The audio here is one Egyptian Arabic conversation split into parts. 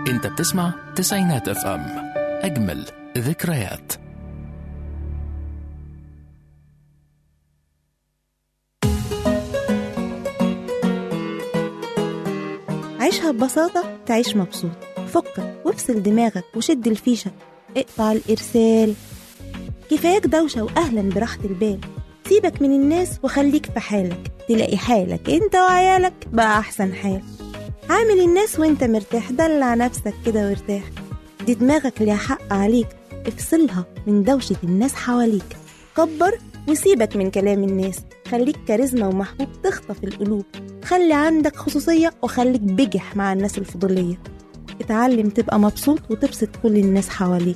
انت بتسمع تسعينات اف ام اجمل ذكريات عيشها ببساطة تعيش مبسوط فكك وافصل دماغك وشد الفيشة اقطع الإرسال كفاياك دوشة وأهلا براحة البال سيبك من الناس وخليك في حالك تلاقي حالك انت وعيالك بقى أحسن حال عامل الناس وانت مرتاح دلع نفسك كده وارتاح دي دماغك ليها حق عليك افصلها من دوشة الناس حواليك كبر وسيبك من كلام الناس خليك كاريزما ومحبوب تخطف القلوب خلي عندك خصوصية وخليك بجح مع الناس الفضولية اتعلم تبقى مبسوط وتبسط كل الناس حواليك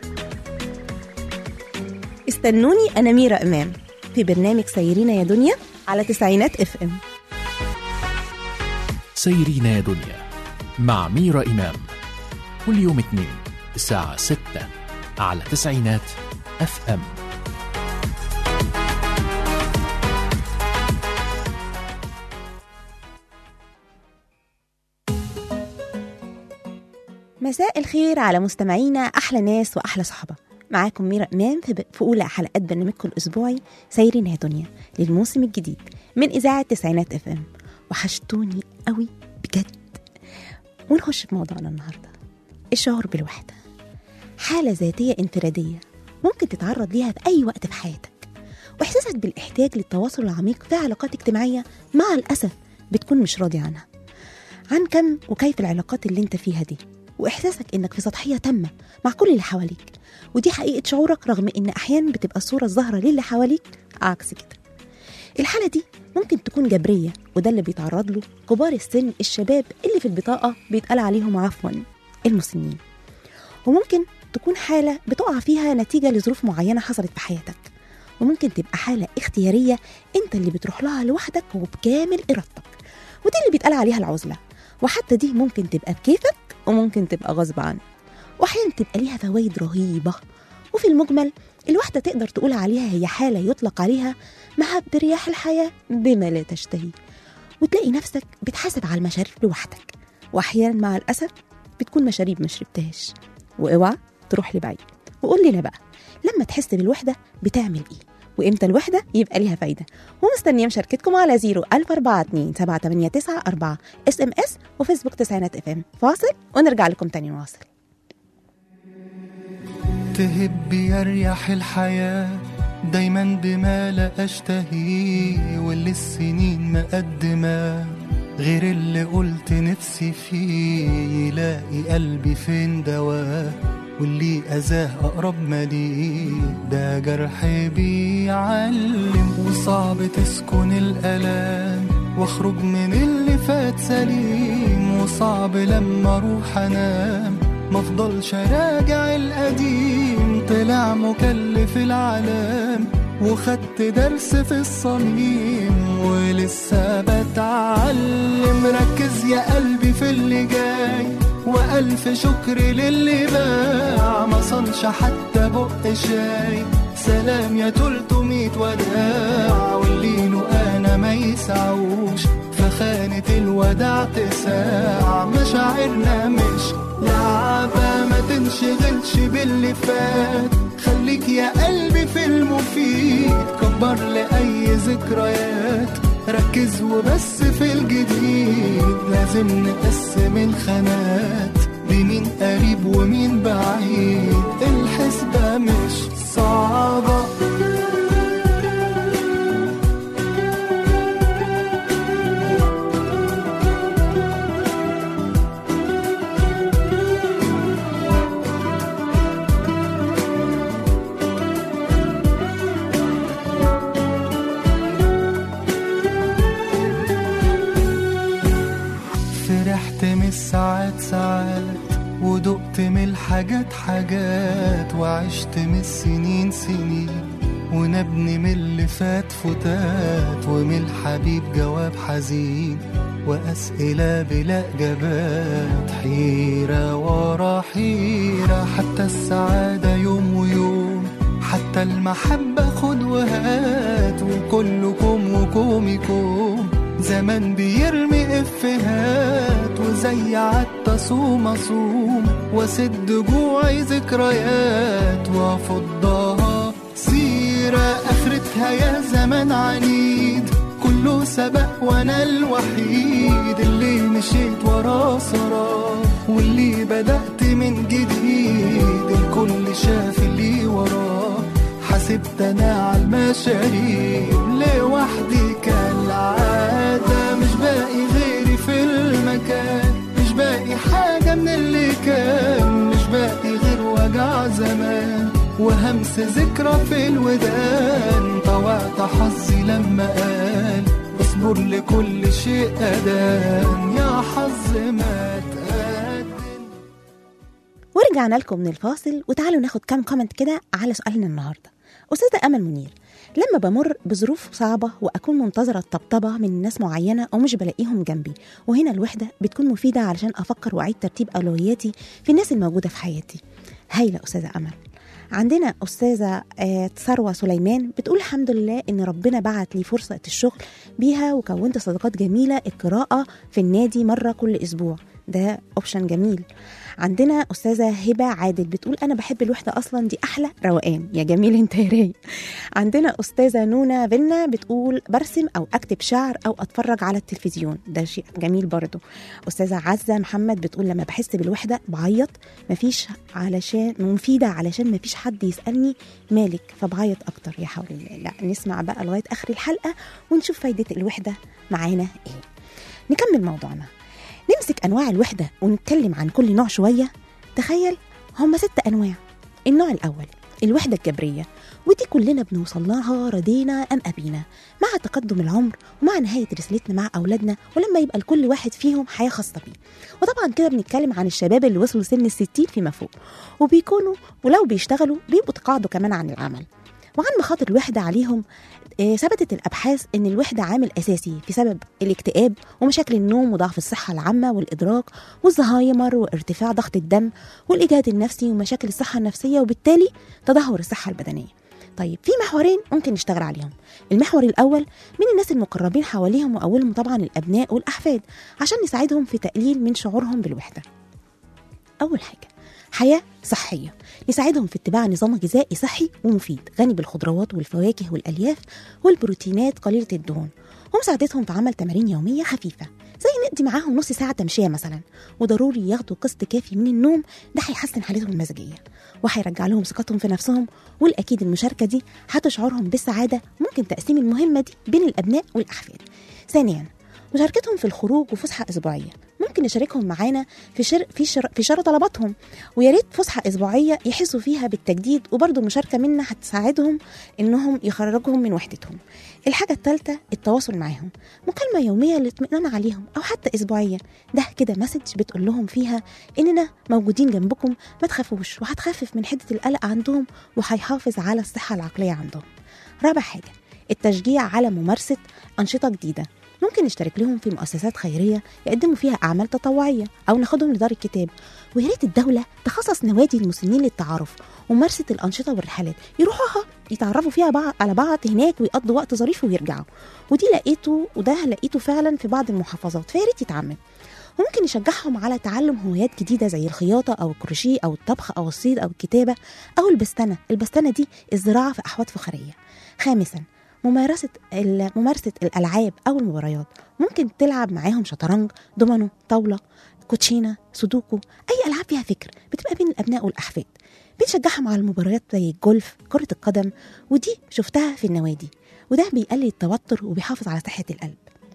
استنوني أنا ميرا إمام في برنامج سيرينا يا دنيا على تسعينات اف ام سيرينا يا دنيا مع ميرا إمام كل يوم اثنين الساعة 6 على تسعينات اف ام مساء الخير على مستمعينا أحلى ناس وأحلى صحبة معاكم ميرا إمام في, في أولى حلقات برنامجكم الأسبوعي سيرين يا دنيا للموسم الجديد من إذاعة تسعينات اف ام وحشتوني قوي بجد ونخش في موضوعنا النهاردة الشعور بالوحدة حالة ذاتية انفرادية ممكن تتعرض ليها في أي وقت في حياتك وإحساسك بالاحتياج للتواصل العميق في علاقات اجتماعية مع الأسف بتكون مش راضي عنها عن كم وكيف العلاقات اللي انت فيها دي واحساسك انك في سطحيه تامه مع كل اللي حواليك ودي حقيقه شعورك رغم ان احيانا بتبقى الصوره الظاهره للي حواليك عكس كده الحاله دي ممكن تكون جبريه وده اللي بيتعرض له كبار السن الشباب اللي في البطاقه بيتقال عليهم عفوا المسنين وممكن تكون حاله بتقع فيها نتيجه لظروف معينه حصلت في حياتك وممكن تبقى حاله اختياريه انت اللي بتروح لها لوحدك وبكامل ارادتك ودي اللي بيتقال عليها العزله وحتى دي ممكن تبقى بكيفك وممكن تبقى غصب عنك واحيانا تبقى ليها فوائد رهيبه وفي المجمل الواحده تقدر تقول عليها هي حاله يطلق عليها مهب رياح الحياه بما لا تشتهي وتلاقي نفسك بتحاسب على المشاريب لوحدك واحيانا مع الاسف بتكون مشاريب ما شربتهاش واوعى تروح لبعيد وقول لنا بقى لما تحس بالوحده بتعمل ايه وامتى الوحده يبقى ليها فايده ومستنيه مشاركتكم على 0 4 اس ام اس وفيسبوك تسعينات اف ام فاصل ونرجع لكم تاني نواصل تهب يريح الحياة دايما بما لا أشتهيه واللي السنين مقدمة غير اللي قلت نفسي فيه يلاقي قلبي فين دواه واللي أذاه أقرب ما ليه ده جرح بيعلم وصعب تسكن الألام واخرج من اللي فات سليم وصعب لما اروح انام مفضلش راجع القديم طلع مكلف العالم وخدت درس في الصميم ولسه بتعلم ركز يا قلبي في اللي جاي وألف شكر للي باع ما صنش حتى بق شاي سلام يا تلتمية وداع واللي له أنا ما يسعوش فخانة الوداع تساع مشاعرنا مش لعبة ما تنشغلش باللي فات خليك يا قلبي في المفيد كبر لأي ذكريات ركز وبس في الجديد لازم نقسم الخانات بمين قريب ومين بعيد الحسبة مش صعبة فرحت من الساعات ساعات ودقت من الحاجات حاجات وعشت من السنين سنين ونبني من اللي فات فتات ومن الحبيب جواب حزين وأسئلة بلا إجابات حيرة ورا حيرة حتى السعادة يوم ويوم حتى المحبة خد وهات وكلكم وكومكم زمان بيرمي افهات وزي عدت اصوم اصوم واسد جوعي ذكريات وافضها سيرة اخرتها يا زمان عنيد كله سبق وانا الوحيد اللي مشيت وراه سراه واللي بدأت من جديد الكل شاف اللي وراه حسبت انا على المشاريب لوحدي كالعادة مش باقي غيري في المكان مش باقي حاجة من اللي كان مش باقي غير وجع زمان وهمس ذكرى في الودان طوعت حظي لما قال اصبر لكل شيء أدان يا حظ ما تقدم ورجعنا لكم من الفاصل وتعالوا ناخد كام كومنت كده على سؤالنا النهارده أستاذة أمل منير لما بمر بظروف صعبة وأكون منتظرة الطبطبة من ناس معينة أو مش بلاقيهم جنبي وهنا الوحدة بتكون مفيدة علشان أفكر وأعيد ترتيب أولوياتي في الناس الموجودة في حياتي هايلة أستاذة أمل عندنا أستاذة آه، ثروة سليمان بتقول الحمد لله إن ربنا بعت لي فرصة الشغل بيها وكونت صداقات جميلة القراءة في النادي مرة كل أسبوع ده أوبشن جميل عندنا أستاذة هبة عادل بتقول أنا بحب الوحدة أصلا دي أحلى روقان يا جميل أنت يا رايق عندنا أستاذة نونا فينا بتقول برسم أو أكتب شعر أو أتفرج على التلفزيون ده شيء جميل برضو أستاذة عزة محمد بتقول لما بحس بالوحدة بعيط مفيش علشان مفيدة علشان مفيش حد يسألني مالك فبعيط أكتر يا حول الله لا نسمع بقى لغاية آخر الحلقة ونشوف فايدة الوحدة معانا إيه نكمل موضوعنا نمسك أنواع الوحدة ونتكلم عن كل نوع شوية تخيل هما ست أنواع النوع الأول الوحدة الجبرية ودي كلنا بنوصل لها رضينا أم أبينا مع تقدم العمر ومع نهاية رسالتنا مع أولادنا ولما يبقى لكل واحد فيهم حياة خاصة بيه وطبعا كده بنتكلم عن الشباب اللي وصلوا سن الستين فيما فوق وبيكونوا ولو بيشتغلوا بيبقوا تقاعدوا كمان عن العمل وعن مخاطر الوحدة عليهم آه، ثبتت الأبحاث إن الوحدة عامل أساسي في سبب الاكتئاب ومشاكل النوم وضعف الصحة العامة والإدراك والزهايمر وارتفاع ضغط الدم والإجهاد النفسي ومشاكل الصحة النفسية وبالتالي تدهور الصحة البدنية طيب في محورين ممكن نشتغل عليهم المحور الأول من الناس المقربين حواليهم وأولهم طبعا الأبناء والأحفاد عشان نساعدهم في تقليل من شعورهم بالوحدة أول حاجة حياة صحية نساعدهم في اتباع نظام غذائي صحي ومفيد غني بالخضروات والفواكه والألياف والبروتينات قليلة الدهون ومساعدتهم في عمل تمارين يومية خفيفة زي نقضي معاهم نص ساعة تمشية مثلا وضروري ياخدوا قسط كافي من النوم ده هيحسن حالتهم المزاجية وهيرجع لهم ثقتهم في نفسهم والأكيد المشاركة دي هتشعرهم بالسعادة ممكن تقسيم المهمة دي بين الأبناء والأحفاد ثانيا مشاركتهم في الخروج وفسحة أسبوعية ممكن نشاركهم معانا في شر في شر في شر طلباتهم ويا ريت فسحة أسبوعية يحسوا فيها بالتجديد وبرضه المشاركة منا هتساعدهم إنهم يخرجهم من وحدتهم. الحاجة الثالثة التواصل معاهم مكالمة يومية للاطمئنان عليهم أو حتى أسبوعية ده كده مسج بتقول لهم فيها إننا موجودين جنبكم ما تخافوش وهتخفف من حدة القلق عندهم وهيحافظ على الصحة العقلية عندهم. رابع حاجة التشجيع على ممارسة أنشطة جديدة ممكن نشترك لهم في مؤسسات خيرية يقدموا فيها أعمال تطوعية أو ناخدهم لدار الكتاب ويا ريت الدولة تخصص نوادي المسنين للتعارف وممارسة الأنشطة والرحلات يروحوها يتعرفوا فيها بعض على بعض هناك ويقضوا وقت ظريف ويرجعوا ودي لقيته وده لقيته فعلا في بعض المحافظات فيا ريت يتعمم وممكن نشجعهم على تعلم هوايات جديدة زي الخياطة أو الكروشيه أو الطبخ أو الصيد أو الكتابة أو البستنة البستنة دي الزراعة في أحواض فخارية خامسا ممارسة ال- ممارسة الألعاب أو المباريات ممكن تلعب معاهم شطرنج دومينو طاولة كوتشينة سودوكو أي ألعاب فيها فكر بتبقى بين الأبناء والأحفاد بنشجعهم على المباريات زي الجولف كرة القدم ودي شفتها في النوادي وده بيقلل التوتر وبيحافظ على صحة القلب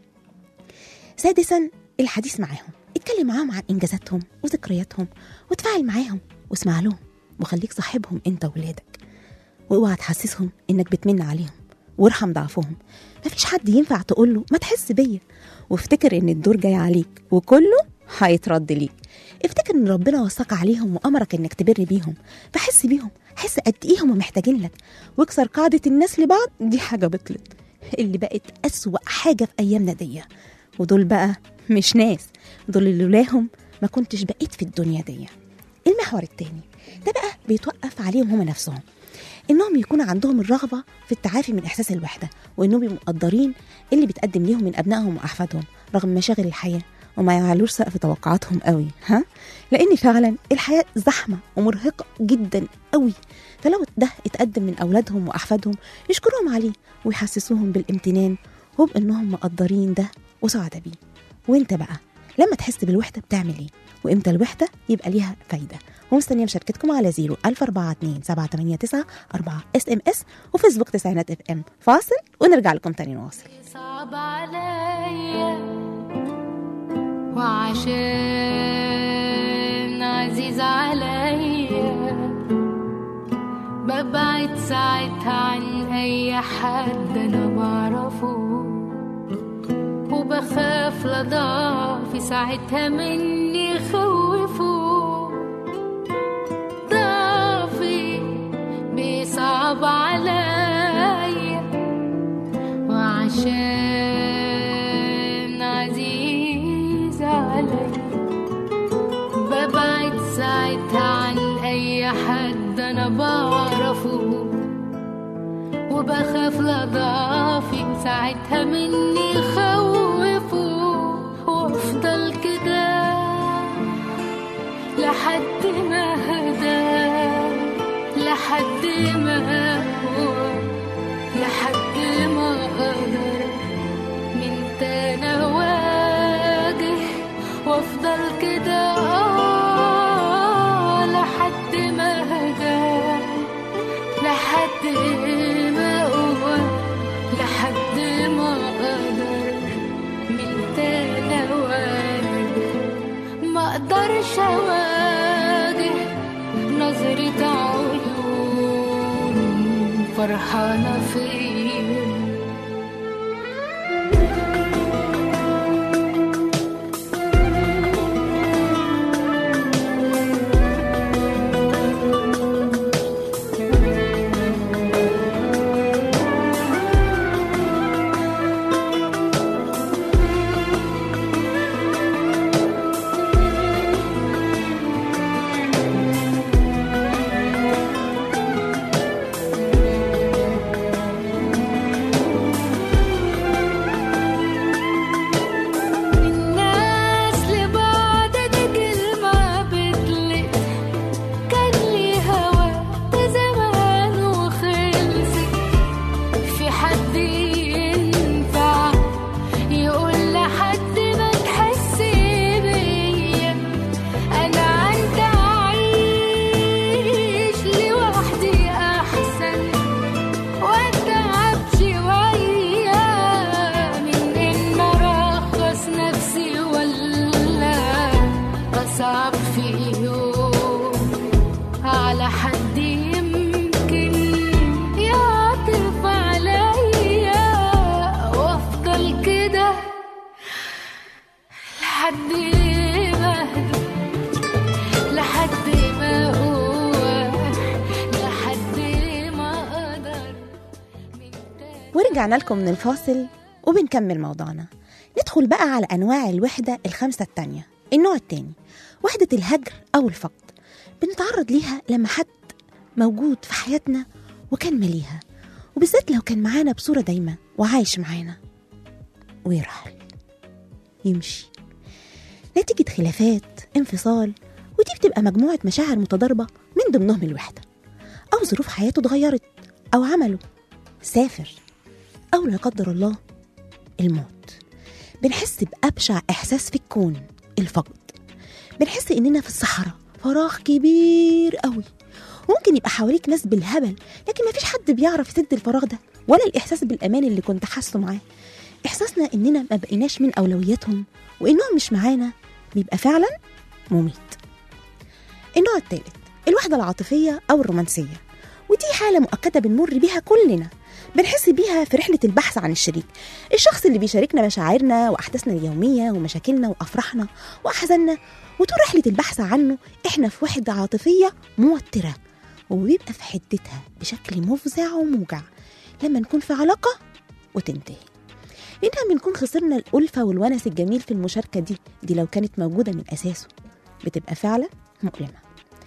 سادسا الحديث معاهم اتكلم معاهم عن إنجازاتهم وذكرياتهم وتفاعل معاهم واسمع لهم وخليك صاحبهم انت وولادك واوعى تحسسهم انك بتمن عليهم وارحم ضعفهم مفيش حد ينفع تقول له ما تحس بيا وافتكر ان الدور جاي عليك وكله هيترد ليك افتكر ان ربنا وثق عليهم وامرك انك تبر بيهم فحس بيهم حس قد ايه هم محتاجين لك واكسر قاعده الناس لبعض دي حاجه بطلت اللي بقت اسوا حاجه في ايامنا دي ودول بقى مش ناس دول اللي لولاهم ما كنتش بقيت في الدنيا دي المحور التاني ده بقى بيتوقف عليهم هما نفسهم إنهم يكون عندهم الرغبة في التعافي من إحساس الوحدة وإنهم يبقوا مقدرين اللي بيتقدم ليهم من أبنائهم وأحفادهم رغم مشاغل الحياة وما يعلوش سقف توقعاتهم قوي ها لأن فعلا الحياة زحمة ومرهقة جدا قوي فلو ده اتقدم من أولادهم وأحفادهم يشكروهم عليه ويحسسوهم بالامتنان وبإنهم مقدرين ده وسعداء بيه وانت بقى لما تحس بالوحدة بتعمل ايه وامتى الوحدة يبقى ليها فايدة ومستنية مشاركتكم على 0 1042 789 4 اس ام اس وفيسبوك تسعينات اف ام فاصل ونرجع لكم تاني نواصل صعب عليا وعشان عزيز عليا ببعد ساعتها عن اي حد انا بعرفه وبخاف لضعفي ساعتها مني خوفه ضعفي بيصعب عليا وعشان عزيز علي ببعد ساعتها عن أي حد أنا بعرفه وبخاف لضعفي ساعتها مني خوفه وافضل كده لحد ما هدى لحد ما هو لحد ما اقدر من تاني اواجه وافضل كده آه لحد ما هدى لحد ما هو لحد ما اقدر من تاني اواجه ما اقدرش اواجه نظرة عيون فرحانة فيا الناس لبعض دي كلمة بتلق كان لي هوا زمان وخلصت في حد ينفع يقول لحد ما تحس بيا انا عندي اعيش لوحدي احسن واتعب شوية من ان ارخص نفسي ولا اصعب في يوم على حد يمكن يعطف عليا وافضل كده لحد ما أهدى، لحد ما هو لحد ما اقدر من تاني ورجعنا لكم من الفاصل وبنكمل موضوعنا ندخل بقى على أنواع الوحدة الخمسة التانية النوع التاني وحدة الهجر أو الفقد بنتعرض ليها لما حد موجود في حياتنا وكان مليها وبالذات لو كان معانا بصورة دايمة وعايش معانا ويرحل يمشي نتيجة خلافات انفصال ودي بتبقى مجموعة مشاعر متضاربة من ضمنهم الوحدة أو ظروف حياته اتغيرت أو عمله سافر أو لا قدر الله الموت بنحس بأبشع إحساس في الكون الفقد بنحس إننا في الصحراء فراغ كبير قوي ممكن يبقى حواليك ناس بالهبل لكن مفيش حد بيعرف يسد الفراغ ده ولا الإحساس بالأمان اللي كنت حاسه معاه إحساسنا إننا ما بقيناش من أولوياتهم وإنهم مش معانا بيبقى فعلا مميت النوع الثالث الوحدة العاطفية أو الرومانسية ودي حالة مؤكدة بنمر بيها كلنا بنحس بيها في رحلة البحث عن الشريك الشخص اللي بيشاركنا مشاعرنا وأحداثنا اليومية ومشاكلنا وأفراحنا وأحزاننا وطول رحلة البحث عنه إحنا في وحدة عاطفية موترة وبيبقى في حدتها بشكل مفزع وموجع لما نكون في علاقة وتنتهي لأنها بنكون خسرنا الألفة والونس الجميل في المشاركة دي دي لو كانت موجودة من أساسه بتبقى فعلا مؤلمة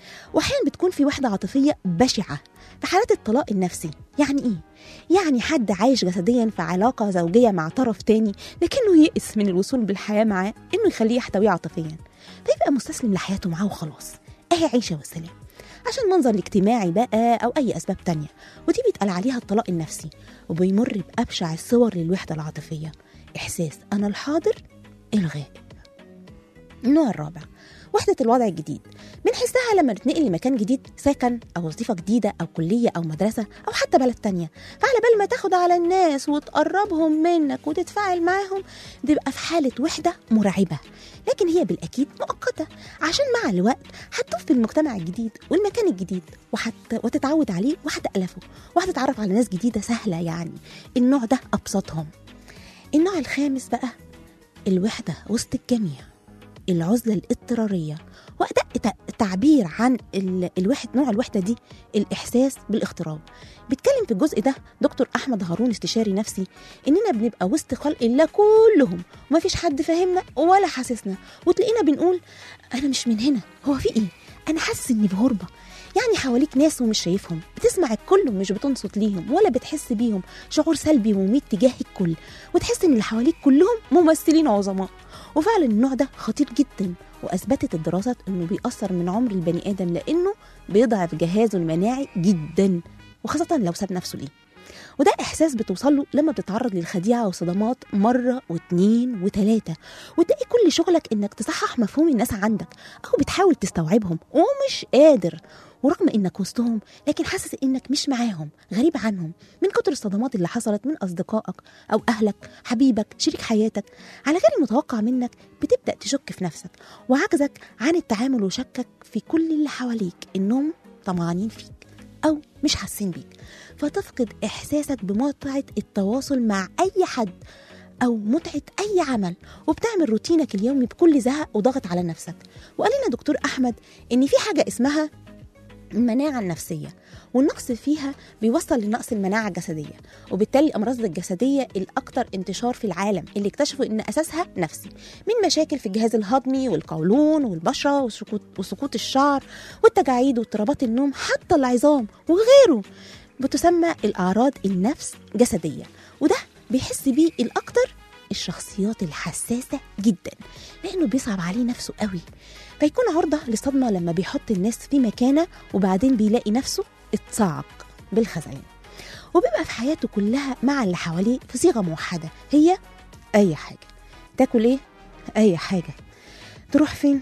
واحيانا بتكون في وحده عاطفيه بشعه في حالات الطلاق النفسي يعني ايه يعني حد عايش جسديا في علاقه زوجيه مع طرف تاني لكنه يئس من الوصول بالحياه معاه انه يخليه يحتويه عاطفيا فيبقى مستسلم لحياته معاه وخلاص اهي عيشه والسلام عشان منظر الاجتماعي بقى او اي اسباب تانية ودي بيتقال عليها الطلاق النفسي وبيمر بابشع الصور للوحده العاطفيه احساس انا الحاضر الغائب النوع الرابع وحدة الوضع الجديد بنحسها لما نتنقل لمكان جديد سكن أو وظيفة جديدة أو كلية أو مدرسة أو حتى بلد تانية فعلى بال ما تاخد على الناس وتقربهم منك وتتفاعل معاهم تبقى في حالة وحدة مرعبة لكن هي بالأكيد مؤقتة عشان مع الوقت هتطف في المجتمع الجديد والمكان الجديد وحت... وتتعود عليه وهتألفه وهتتعرف على ناس جديدة سهلة يعني النوع ده أبسطهم النوع الخامس بقى الوحدة وسط الجميع العزلة الاضطرارية وأدق ت- تعبير عن ال- الوحد نوع الوحدة دي الإحساس بالاغتراب بيتكلم في الجزء ده دكتور أحمد هارون استشاري نفسي إننا بنبقى وسط خلق الله كلهم ومفيش حد فاهمنا ولا حاسسنا وتلاقينا بنقول أنا مش من هنا هو في إيه؟ أنا حاسس إني بغربة يعني حواليك ناس ومش شايفهم بتسمع الكل ومش بتنصت ليهم ولا بتحس بيهم شعور سلبي ومميت تجاه الكل وتحس ان اللي حواليك كلهم ممثلين عظماء وفعلا النوع ده خطير جدا واثبتت الدراسات انه بيأثر من عمر البني ادم لانه بيضعف جهازه المناعي جدا وخاصه لو ساب نفسه ليه وده احساس بتوصل له لما بتتعرض للخديعه والصدمات مره واتنين وتلاته وتلاقي كل شغلك انك تصحح مفهوم الناس عندك او بتحاول تستوعبهم ومش قادر ورغم انك وسطهم لكن حاسس انك مش معاهم غريب عنهم من كتر الصدمات اللي حصلت من اصدقائك او اهلك حبيبك شريك حياتك على غير المتوقع منك بتبدا تشك في نفسك وعجزك عن التعامل وشكك في كل اللي حواليك انهم طمعانين فيك او مش حاسين بيك فتفقد احساسك بمتعه التواصل مع اي حد او متعه اي عمل وبتعمل روتينك اليومي بكل زهق وضغط على نفسك وقال لنا دكتور احمد ان في حاجه اسمها المناعة النفسية والنقص فيها بيوصل لنقص المناعة الجسدية وبالتالي الأمراض الجسدية الأكثر انتشار في العالم اللي اكتشفوا إن أساسها نفسي من مشاكل في الجهاز الهضمي والقولون والبشرة وسقوط وسقوط الشعر والتجاعيد واضطرابات النوم حتى العظام وغيره بتسمى الأعراض النفس جسدية وده بيحس بيه الأكثر الشخصيات الحساسة جدا لأنه بيصعب عليه نفسه قوي فيكون عرضة للصدمة لما بيحط الناس في مكانة وبعدين بيلاقي نفسه اتصعق بالخزعين وبيبقى في حياته كلها مع اللي حواليه في صيغة موحدة هي أي حاجة تاكل إيه؟ أي حاجة تروح فين؟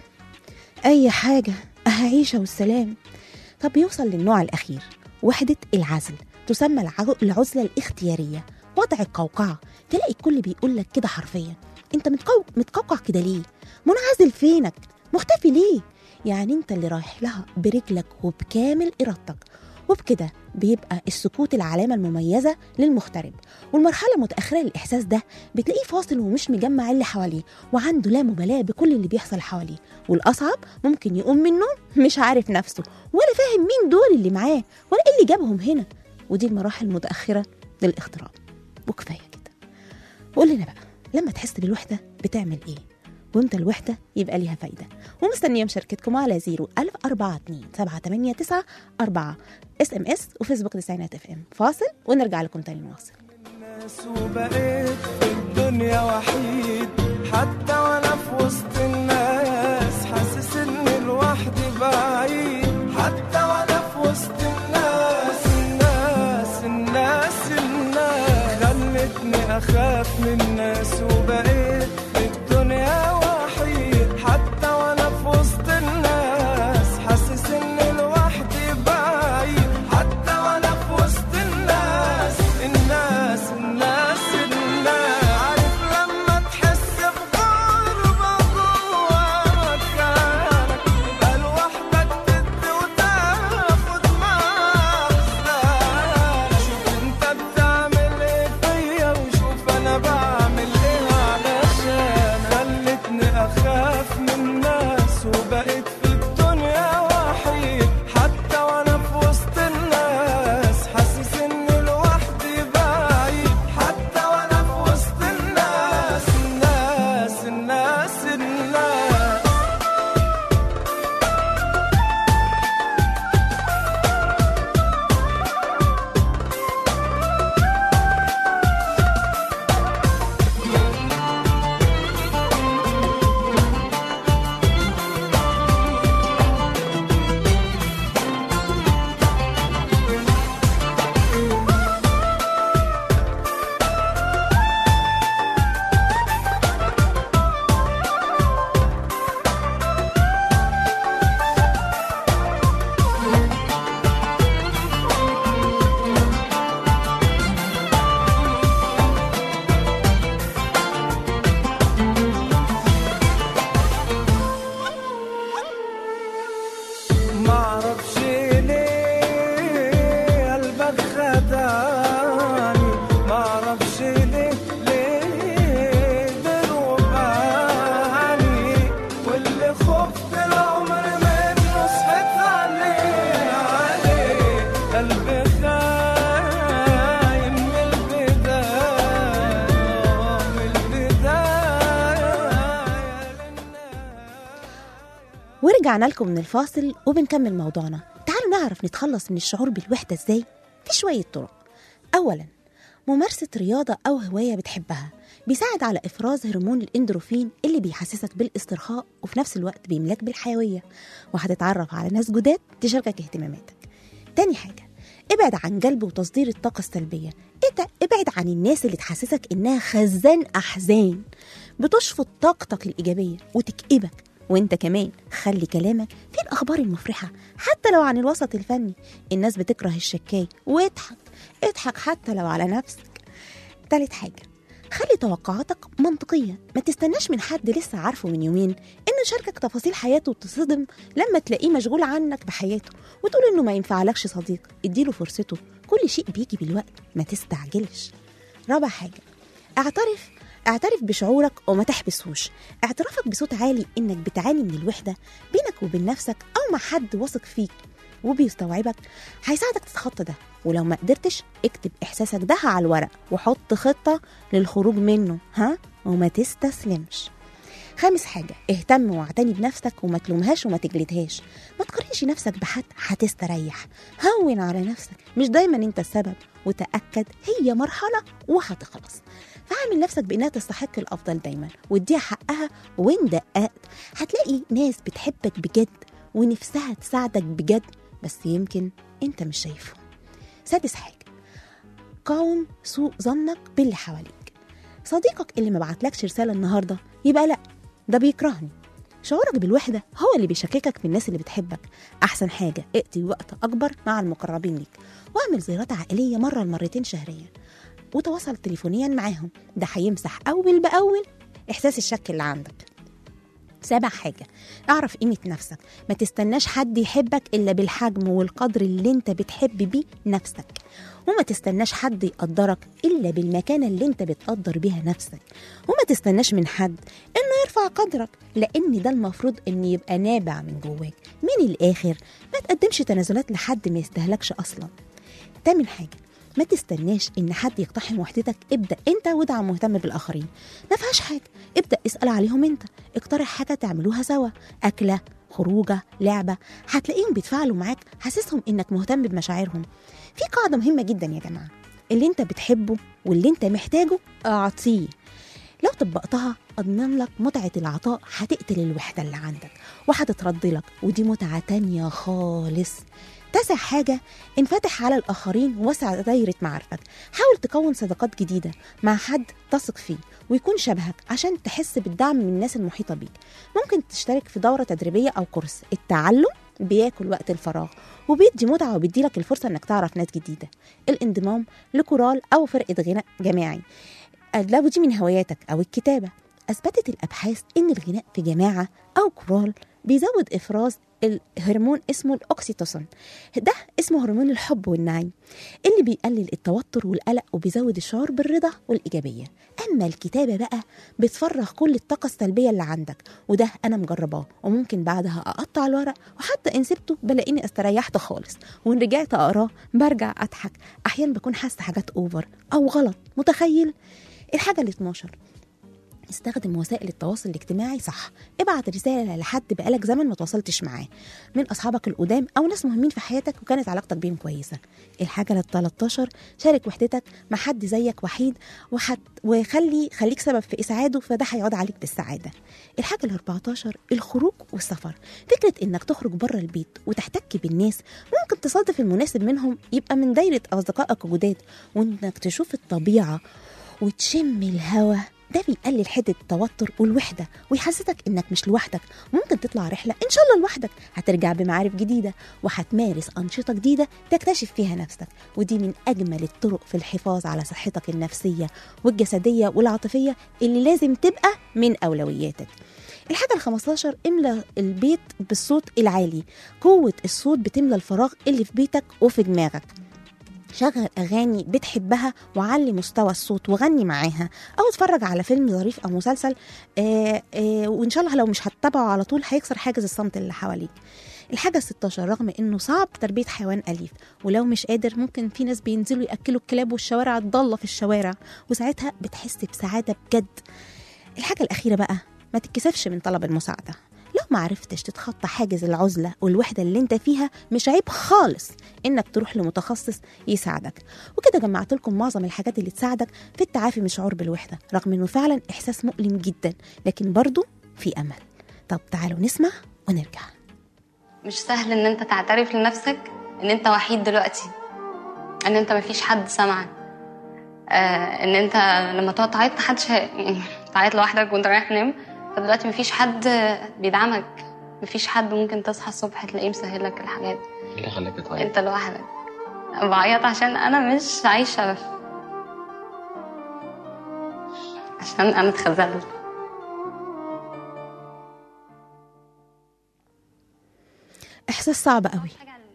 أي حاجة أهعيشة والسلام طب يوصل للنوع الأخير وحدة العزل تسمى الع- العزلة الاختيارية وضع القوقعة تلاقي الكل بيقول لك كده حرفيا انت متقو... متقوقع كده ليه منعزل فينك مختفي ليه يعني انت اللي رايح لها برجلك وبكامل ارادتك وبكده بيبقى السكوت العلامة المميزة للمغترب والمرحلة المتأخرة للإحساس ده بتلاقيه فاصل ومش مجمع اللي حواليه وعنده لا مبالاة بكل اللي بيحصل حواليه والأصعب ممكن يقوم من النوم مش عارف نفسه ولا فاهم مين دول اللي معاه ولا ايه اللي جابهم هنا ودي المراحل المتأخرة للاغتراب وكفاية كده وقول لنا بقى لما تحس بالوحدة بتعمل ايه وامتى الوحدة يبقى ليها فايدة ومستنية مشاركتكم على 0 ألف أربعة اتنين سبعة تمانية تسعة أربعة اس ام اس وفيسبوك تسعينات اف ام فاصل ونرجع لكم تاني نواصل الناس وبقيت في الدنيا وحيد حتى وانا في وسط الناس حاسس ان لوحدي بعيد حتى وانا في وسط الناس الناس الناس الناس خلتني اخاف من الناس وبقيت في الدنيا وحيد حتى وانا في وسط الناس حاسس ان لوحدي بعيد حتى وانا في وسط الناس الناس الناس الناس عارف لما تحس بغربة ورجعنا لكم من الفاصل وبنكمل موضوعنا تعالوا نعرف نتخلص من الشعور بالوحدة ازاي في شوية طرق أولا ممارسة رياضة أو هواية بتحبها بيساعد على إفراز هرمون الإندروفين اللي بيحسسك بالاسترخاء وفي نفس الوقت بيملاك بالحيوية وهتتعرف على ناس جداد تشاركك اهتماماتك تاني حاجة ابعد عن جلب وتصدير الطاقة السلبية إيه ابعد عن الناس اللي تحسسك إنها خزان أحزان بتشفط طاقتك الإيجابية وتكئبك وانت كمان خلي كلامك في الأخبار المفرحة حتى لو عن الوسط الفني الناس بتكره الشكاي واضحك اضحك حتى لو على نفسك تالت حاجة خلي توقعاتك منطقية ما تستناش من حد لسه عارفه من يومين انه يشاركك تفاصيل حياته وتصدم لما تلاقيه مشغول عنك بحياته وتقول انه ما ينفعلكش صديق اديله فرصته كل شيء بيجي بالوقت ما تستعجلش رابع حاجة اعترف اعترف بشعورك وما تحبسهوش اعترافك بصوت عالي انك بتعاني من الوحدة بينك وبين نفسك او مع حد واثق فيك وبيستوعبك هيساعدك تتخطى ده ولو ما قدرتش اكتب احساسك ده على الورق وحط خطة للخروج منه ها وما تستسلمش خامس حاجة اهتم واعتني بنفسك وما تلومهاش وما تجلدهاش ما تقارنش نفسك بحد هتستريح هون على نفسك مش دايما انت السبب وتأكد هي مرحلة وهتخلص فعامل نفسك بانها تستحق الافضل دايما واديها حقها وان دققت هتلاقي ناس بتحبك بجد ونفسها تساعدك بجد بس يمكن انت مش شايفهم سادس حاجة قاوم سوء ظنك باللي حواليك صديقك اللي ما بعتلكش رسالة النهاردة يبقى لأ ده بيكرهني شعورك بالوحدة هو اللي بيشككك في الناس اللي بتحبك أحسن حاجة اقضي وقت أكبر مع المقربين ليك واعمل زيارات عائلية مرة لمرتين شهريا وتواصل تليفونيا معاهم ده هيمسح أول بأول إحساس الشك اللي عندك سابع حاجة اعرف قيمة نفسك ما تستناش حد يحبك إلا بالحجم والقدر اللي انت بتحب بيه نفسك وما تستناش حد يقدرك إلا بالمكانة اللي انت بتقدر بيها نفسك وما تستناش من حد إنه يرفع قدرك لأن ده المفروض إن يبقى نابع من جواك من الآخر ما تقدمش تنازلات لحد ما يستهلكش أصلا تامن حاجة ما تستناش ان حد يقتحم وحدتك ابدا انت وادعم مهتم بالاخرين ما فيهاش حاجه ابدا اسال عليهم انت اقترح حاجه تعملوها سوا اكله خروجه لعبه هتلاقيهم بيتفاعلوا معاك حاسسهم انك مهتم بمشاعرهم في قاعده مهمه جدا يا جماعه اللي انت بتحبه واللي انت محتاجه اعطيه لو طبقتها أضمن لك متعة العطاء هتقتل الوحدة اللي عندك وهتترد لك ودي متعة تانية خالص تاسع حاجة انفتح على الآخرين ووسع دايرة معارفك حاول تكون صداقات جديدة مع حد تثق فيه ويكون شبهك عشان تحس بالدعم من الناس المحيطة بيك ممكن تشترك في دورة تدريبية أو كورس التعلم بياكل وقت الفراغ وبيدي متعة وبيديلك الفرصة انك تعرف ناس جديدة الانضمام لكورال أو فرقة غناء جماعي لو دي من هواياتك أو الكتابة أثبتت الأبحاث إن الغناء في جماعة أو كورال بيزود إفراز الهرمون اسمه الأكسيتوسين ده اسمه هرمون الحب والنعيم اللي بيقلل التوتر والقلق وبيزود الشعور بالرضا والإيجابية أما الكتابة بقى بتفرغ كل الطاقة السلبية اللي عندك وده أنا مجرباه وممكن بعدها أقطع الورق وحتى إن سبته بلاقيني استريحت خالص وإن رجعت أقراه برجع أضحك أحيانا بكون حاسة حاجات أوفر أو غلط متخيل الحاجة ال 12 استخدم وسائل التواصل الاجتماعي صح ابعت رسالة لحد بقالك زمن ما تواصلتش معاه من أصحابك القدام أو ناس مهمين في حياتك وكانت علاقتك بيهم كويسة الحاجة لل 13 شارك وحدتك مع حد زيك وحيد وحد وخلي خليك سبب في إسعاده فده هيعود عليك بالسعادة الحاجة ال 14 الخروج والسفر فكرة إنك تخرج بره البيت وتحتك بالناس ممكن تصادف المناسب منهم يبقى من دايرة أصدقائك الجداد وإنك تشوف الطبيعة وتشم الهوا ده بيقلل حدة التوتر والوحدة ويحسسك إنك مش لوحدك ممكن تطلع رحلة إن شاء الله لوحدك هترجع بمعارف جديدة وهتمارس أنشطة جديدة تكتشف فيها نفسك ودي من أجمل الطرق في الحفاظ على صحتك النفسية والجسدية والعاطفية اللي لازم تبقى من أولوياتك الحاجة ال 15 املى البيت بالصوت العالي قوة الصوت بتملى الفراغ اللي في بيتك وفي دماغك شغل أغاني بتحبها وعلي مستوى الصوت وغني معاها أو اتفرج على فيلم ظريف أو مسلسل آآ آآ وإن شاء الله لو مش هتتابعه على طول هيكسر حاجز الصمت اللي حواليك الحاجة 16 رغم انه صعب تربية حيوان أليف ولو مش قادر ممكن في ناس بينزلوا يأكلوا الكلاب والشوارع الضالة في الشوارع وساعتها بتحس بسعادة بجد الحاجة الأخيرة بقى ما تتكسفش من طلب المساعدة لو معرفتش تتخطى حاجز العزلة والوحدة اللي انت فيها مش عيب خالص انك تروح لمتخصص يساعدك وكده جمعت لكم معظم الحاجات اللي تساعدك في التعافي من الشعور بالوحدة رغم انه فعلا احساس مؤلم جدا لكن برضه في امل طب تعالوا نسمع ونرجع مش سهل ان انت تعترف لنفسك ان انت وحيد دلوقتي ان انت مفيش حد سمعك آه ان انت لما تقعد تعيط محدش هي- يعني تعيط لوحدك وانت رايح تنام فدلوقتي مفيش حد بيدعمك مفيش حد ممكن تصحى الصبح تلاقيه مسهل لك الحاجات ايه اللي خلاك تعيط؟ انت لوحدك بعيط عشان انا مش عايشه في- عشان انا اتخذلت احساس صعب قوي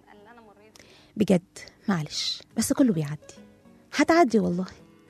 بجد معلش بس كله بيعدي هتعدي والله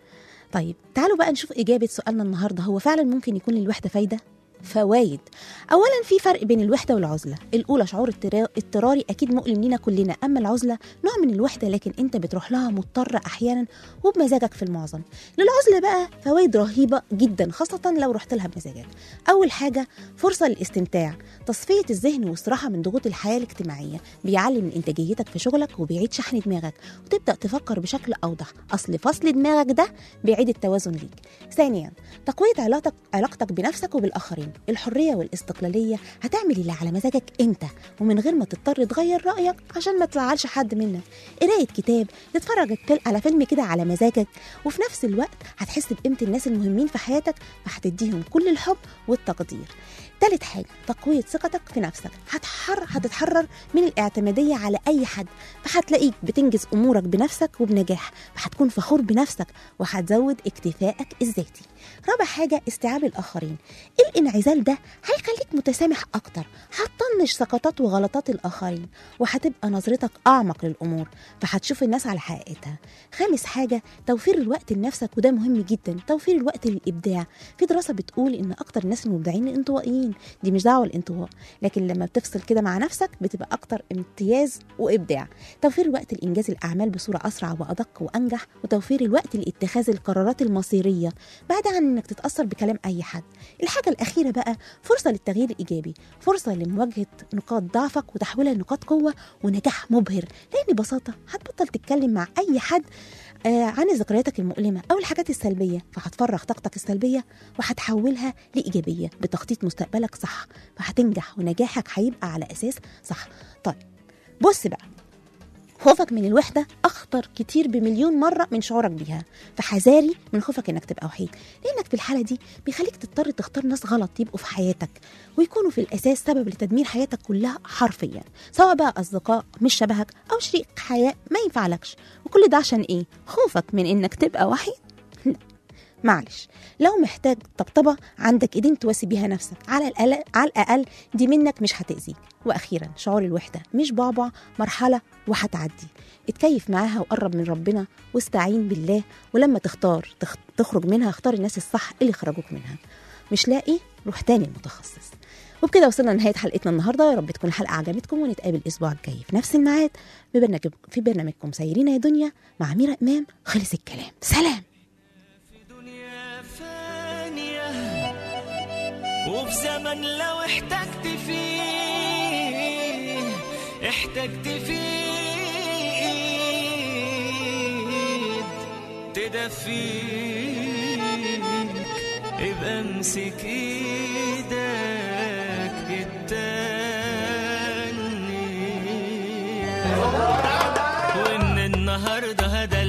طيب تعالوا بقى نشوف إجابة سؤالنا النهاردة هو فعلا ممكن يكون للوحدة فايدة؟ فوايد أولا في فرق بين الوحدة والعزلة الأولى شعور اضطرا- اضطراري أكيد مؤلم لينا كلنا أما العزلة نوع من الوحدة لكن أنت بتروح لها مضطر أحيانا وبمزاجك في المعظم للعزلة بقى فوائد رهيبة جدا خاصة لو رحت لها بمزاجك أول حاجة فرصة للاستمتاع تصفية الذهن واستراحة من ضغوط الحياة الاجتماعية بيعلي من إنتاجيتك في شغلك وبيعيد شحن دماغك وتبدأ تفكر بشكل أوضح أصل فصل دماغك ده بيعيد التوازن ليك ثانيا تقوية علاقتك علاقتك بنفسك وبالآخرين الحرية والاستقلالية هتعمل اللي على مزاجك أنت ومن غير ما تضطر تغير رأيك عشان ما تزعلش حد منك قراية كتاب تتفرج الفيل- على فيلم كده على مزاجك وفي نفس الوقت هتحس بقيمة الناس المهمين في حياتك فهتديهم كل الحب والتقدير تالت حاجة تقوية ثقتك في نفسك هتحر هتتحرر من الاعتمادية على أي حد فهتلاقيك بتنجز أمورك بنفسك وبنجاح فهتكون فخور بنفسك وهتزود اكتفائك الذاتي رابع حاجة استيعاب الآخرين الانعزال ده هيخليك متسامح أكتر هتطنش سقطات وغلطات الآخرين وهتبقى نظرتك أعمق للأمور فهتشوف الناس على حقيقتها خامس حاجة توفير الوقت لنفسك وده مهم جدا توفير الوقت للإبداع في دراسة بتقول إن أكتر الناس المبدعين الانطوائيين دي مش دعوة الانطواء لكن لما بتفصل كده مع نفسك بتبقى أكتر امتياز وإبداع توفير الوقت لإنجاز الأعمال بصورة أسرع وأدق وأنجح وتوفير الوقت لاتخاذ القرارات المصيرية بعد عن إنك تتأثر بكلام أي حد الحاجة الأخيرة بقى فرصة للتغيير الإيجابي فرصة لمواجهة نقاط ضعفك وتحويلها لنقاط قوة ونجاح مبهر لأن ببساطة هتبطل تتكلم مع أي حد آه عن ذكرياتك المؤلمة أو الحاجات السلبية فهتفرغ طاقتك السلبية وهتحولها لإيجابية بتخطيط مستقبلك صح فهتنجح ونجاحك هيبقى على أساس صح طيب بص بقى خوفك من الوحدة أخطر كتير بمليون مرة من شعورك بيها فحذاري من خوفك إنك تبقى وحيد لأنك في الحالة دي بيخليك تضطر تختار ناس غلط يبقوا في حياتك ويكونوا في الأساس سبب لتدمير حياتك كلها حرفيا سواء بقى أصدقاء مش شبهك أو شريك حياة ما ينفعلكش وكل ده عشان إيه؟ خوفك من إنك تبقى وحيد لا معلش لو محتاج طبطبة عندك ايدين تواسي بيها نفسك على الأقل على الأقل دي منك مش هتأذيك وأخيرا شعور الوحدة مش بعبع مرحلة وهتعدي اتكيف معاها وقرب من ربنا واستعين بالله ولما تختار تخ... تخرج منها اختار الناس الصح اللي يخرجوك منها مش لاقي روح تاني المتخصص وبكده وصلنا لنهاية حلقتنا النهاردة يا رب تكون الحلقة عجبتكم ونتقابل الأسبوع الجاي في نفس الميعاد ببرنامج في برنامجكم سايرين يا دنيا مع ميرا إمام خلص الكلام سلام دنيا فانية وفي زمن لو احتجت فيه احتجت فيه ايد تدفيك ابقى امسك ايدك التانية وان النهارده هذا